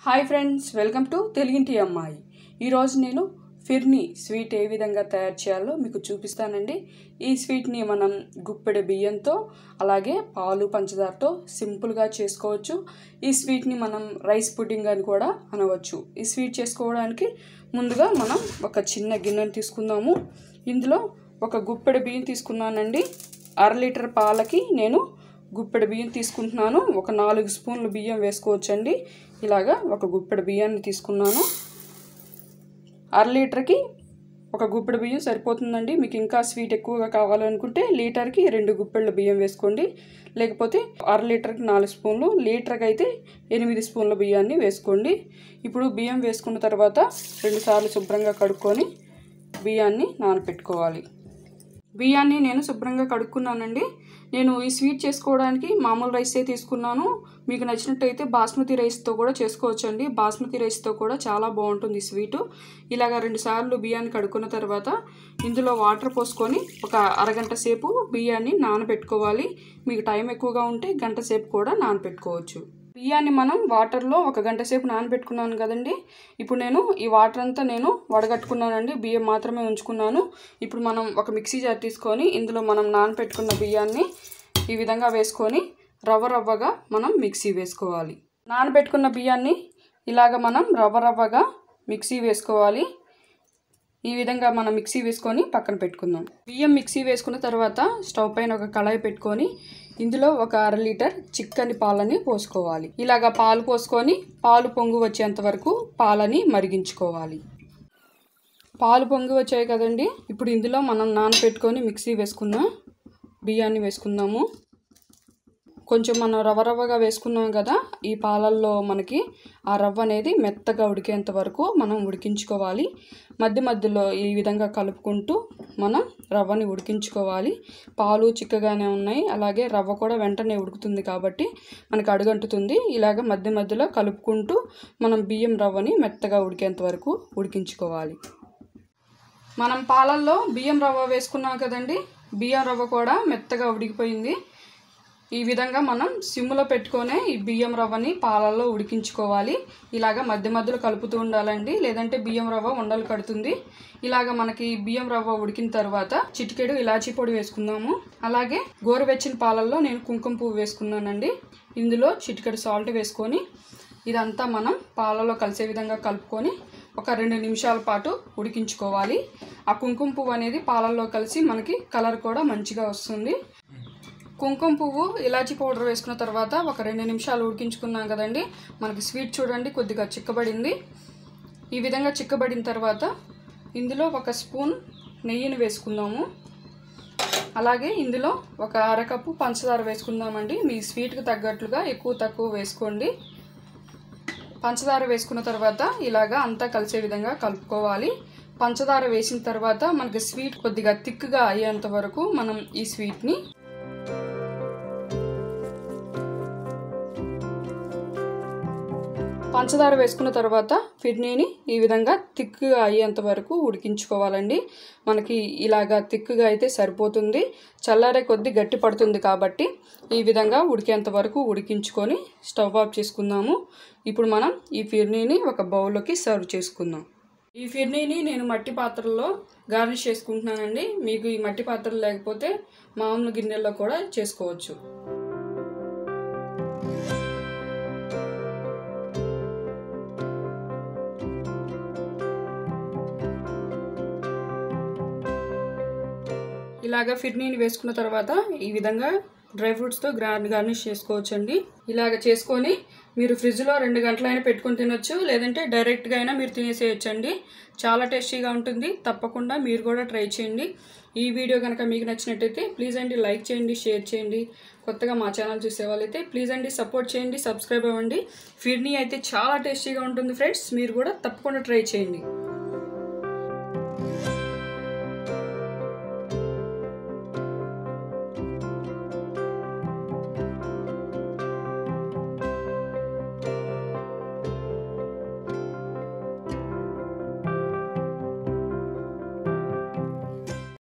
hi friends welcome to తెలుగింటి అమ్మాయి ఈరోజు నేను ఫిర్ని స్వీట్ ఏ విధంగా తయారు చేయాలో మీకు చూపిస్తానండి ఈ స్వీట్ని మనం గుప్పెడు బియ్యంతో అలాగే పాలు పంచదారతో సింపుల్గా చేసుకోవచ్చు ఈ స్వీట్ని మనం రైస్ పుడ్డింగ్ అని కూడా అనవచ్చు ఈ స్వీట్ చేసుకోవడానికి ముందుగా మనం ఒక చిన్న గిన్నెను తీసుకుందాము ఇందులో ఒక గుప్పెడు బియ్యం తీసుకున్నానండి అర లీటర్ పాలకి నేను గుప్పెడు బియ్యం తీసుకుంటున్నాను ఒక నాలుగు స్పూన్లు బియ్యం వేసుకోవచ్చండి ఇలాగా ఒక గుప్పెడు బియ్యాన్ని తీసుకున్నాను అర లీటర్కి ఒక గుప్పెడు బియ్యం సరిపోతుందండి మీకు ఇంకా స్వీట్ ఎక్కువగా కావాలనుకుంటే లీటర్కి రెండు గుప్పెళ్ళ బియ్యం వేసుకోండి లేకపోతే అర లీటర్కి నాలుగు స్పూన్లు లీటర్కి అయితే ఎనిమిది స్పూన్ల బియ్యాన్ని వేసుకోండి ఇప్పుడు బియ్యం వేసుకున్న తర్వాత రెండుసార్లు శుభ్రంగా కడుక్కొని బియ్యాన్ని నానపెట్టుకోవాలి బియ్యాన్ని నేను శుభ్రంగా కడుక్కున్నానండి నేను ఈ స్వీట్ చేసుకోవడానికి మామూలు రైసే తీసుకున్నాను మీకు నచ్చినట్టయితే బాస్మతి రైస్తో కూడా చేసుకోవచ్చండి బాస్మతి రైస్తో కూడా చాలా బాగుంటుంది ఈ స్వీటు ఇలాగ రెండు సార్లు బియ్యాన్ని కడుక్కున్న తర్వాత ఇందులో వాటర్ పోసుకొని ఒక అరగంట సేపు బియ్యాన్ని నానబెట్టుకోవాలి మీకు టైం ఎక్కువగా ఉంటే గంట సేపు కూడా నానబెట్టుకోవచ్చు బియ్యాన్ని మనం వాటర్లో ఒక గంట సేపు నానబెట్టుకున్నాను కదండి ఇప్పుడు నేను ఈ వాటర్ అంతా నేను వడగట్టుకున్నానండి బియ్యం మాత్రమే ఉంచుకున్నాను ఇప్పుడు మనం ఒక మిక్సీ జార్ తీసుకొని ఇందులో మనం నానబెట్టుకున్న బియ్యాన్ని ఈ విధంగా వేసుకొని రవ్వ రవ్వగా మనం మిక్సీ వేసుకోవాలి నానబెట్టుకున్న బియ్యాన్ని ఇలాగ మనం రవ్వ రవ్వగా మిక్సీ వేసుకోవాలి ఈ విధంగా మనం మిక్సీ వేసుకొని పక్కన పెట్టుకుందాం బియ్యం మిక్సీ వేసుకున్న తర్వాత స్టవ్ పైన ఒక కళాయి పెట్టుకొని ఇందులో ఒక అర లీటర్ చిక్కని పాలని పోసుకోవాలి ఇలాగా పాలు పోసుకొని పాలు పొంగు వచ్చేంత వరకు పాలని మరిగించుకోవాలి పాలు పొంగి వచ్చాయి కదండి ఇప్పుడు ఇందులో మనం నానబెట్టుకొని మిక్సీ వేసుకుందాం బియ్యాన్ని వేసుకుందాము కొంచెం మనం రవ్వ రవ్వగా వేసుకున్నాం కదా ఈ పాలల్లో మనకి ఆ రవ్వ అనేది మెత్తగా ఉడికేంత వరకు మనం ఉడికించుకోవాలి మధ్య మధ్యలో ఈ విధంగా కలుపుకుంటూ మనం రవ్వని ఉడికించుకోవాలి పాలు చిక్కగానే ఉన్నాయి అలాగే రవ్వ కూడా వెంటనే ఉడుకుతుంది కాబట్టి మనకి అడుగంటుతుంది ఇలాగ మధ్య మధ్యలో కలుపుకుంటూ మనం బియ్యం రవ్వని మెత్తగా ఉడికేంత వరకు ఉడికించుకోవాలి మనం పాలల్లో బియ్యం రవ్వ వేసుకున్నాం కదండి బియ్యం రవ్వ కూడా మెత్తగా ఉడికిపోయింది ఈ విధంగా మనం సిమ్లో పెట్టుకొనే ఈ బియ్యం రవ్వని పాలల్లో ఉడికించుకోవాలి ఇలాగ మధ్య మధ్యలో కలుపుతూ ఉండాలండి లేదంటే బియ్యం రవ్వ ఉండలు కడుతుంది ఇలాగ మనకి బియ్యం రవ్వ ఉడికిన తర్వాత చిటికెడు ఇలాచీ పొడి వేసుకుందాము అలాగే గోరువెచ్చిన పాలల్లో నేను కుంకుమ పువ్వు వేసుకున్నానండి ఇందులో చిటికెడు సాల్ట్ వేసుకొని ఇదంతా మనం పాలలో కలిసే విధంగా కలుపుకొని ఒక రెండు నిమిషాల పాటు ఉడికించుకోవాలి ఆ కుంకుమ పువ్వు అనేది పాలల్లో కలిసి మనకి కలర్ కూడా మంచిగా వస్తుంది కుంకుమ పువ్వు ఇలాచీ పౌడర్ వేసుకున్న తర్వాత ఒక రెండు నిమిషాలు ఉడికించుకున్నాం కదండి మనకి స్వీట్ చూడండి కొద్దిగా చిక్కబడింది ఈ విధంగా చిక్కబడిన తర్వాత ఇందులో ఒక స్పూన్ నెయ్యిని వేసుకుందాము అలాగే ఇందులో ఒక అరకప్పు పంచదార వేసుకుందామండి మీ స్వీట్కి తగ్గట్లుగా ఎక్కువ తక్కువ వేసుకోండి పంచదార వేసుకున్న తర్వాత ఇలాగా అంతా కలిసే విధంగా కలుపుకోవాలి పంచదార వేసిన తర్వాత మనకి స్వీట్ కొద్దిగా థిక్గా అయ్యేంత వరకు మనం ఈ స్వీట్ని పంచదార వేసుకున్న తర్వాత ఫిర్నీని ఈ విధంగా థిక్గా అయ్యేంత వరకు ఉడికించుకోవాలండి మనకి ఇలాగా థిక్గా అయితే సరిపోతుంది చల్లారే కొద్దీ గట్టి పడుతుంది కాబట్టి ఈ విధంగా ఉడికేంత వరకు ఉడికించుకొని స్టవ్ ఆఫ్ చేసుకుందాము ఇప్పుడు మనం ఈ ఫిర్నీని ఒక బౌల్లోకి సర్వ్ చేసుకుందాం ఈ ఫిర్నీని నేను మట్టి పాత్రలో గార్నిష్ చేసుకుంటున్నానండి మీకు ఈ మట్టి పాత్రలు లేకపోతే మామూలు గిన్నెల్లో కూడా చేసుకోవచ్చు ఇలాగ ఫిర్నీని వేసుకున్న తర్వాత ఈ విధంగా డ్రై ఫ్రూట్స్తో గ్రాండ్ గార్నిష్ చేసుకోవచ్చండి ఇలాగ చేసుకొని మీరు ఫ్రిడ్జ్లో రెండు గంటలైనా పెట్టుకొని తినొచ్చు లేదంటే డైరెక్ట్గా అయినా మీరు తినేసేయచ్చండి చాలా టేస్టీగా ఉంటుంది తప్పకుండా మీరు కూడా ట్రై చేయండి ఈ వీడియో కనుక మీకు నచ్చినట్టయితే ప్లీజ్ అండి లైక్ చేయండి షేర్ చేయండి కొత్తగా మా ఛానల్ చూసే వాళ్ళైతే ప్లీజ్ అండి సపోర్ట్ చేయండి సబ్స్క్రైబ్ అవ్వండి ఫిర్నీ అయితే చాలా టేస్టీగా ఉంటుంది ఫ్రెండ్స్ మీరు కూడా తప్పకుండా ట్రై చేయండి